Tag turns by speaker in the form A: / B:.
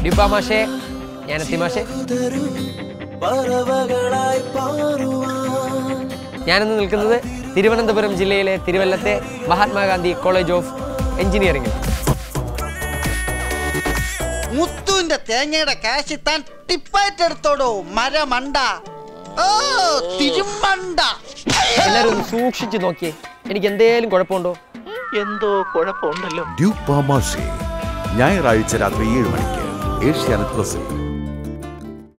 A: ഡ്യൂപ്പാമാഷേ ഞാൻ എത്തിമാഷേ
B: പറവകളായി പാറുവാൻ
A: ഞാനിന്ന് നിൽക്കുന്നത് തിരുവനന്തപുരം ജില്ലയിലെ തിരുവല്ലത്തെ മഹാത്മാഗാന്ധി കോളേജ് ഓഫ് എഞ്ചിനീയറിംഗിൽ
C: മുത്തുവിന്റെ തേങ്ങയുടെ കാശ് താൻ ടിപ്പായിട്ട് എടുത്തോടോ മരമണ്ട ഓ തിരുമണ്ട
A: എല്ലാവരും ഒന്ന് സൂക്ഷിച്ച് നോക്കിയേ എനിക്ക് എന്തേലും കുഴപ്പമുണ്ടോ
D: എന്തോ കുഴപ്പമുണ്ടല്ലോ
E: ഡ്യൂക്ക് പാമാഷെ ഞായറാഴ്ച രാത്രി ഏഴ് മണിക്ക് ഏഷ്യാനെറ്റ് പ്ലസിൽ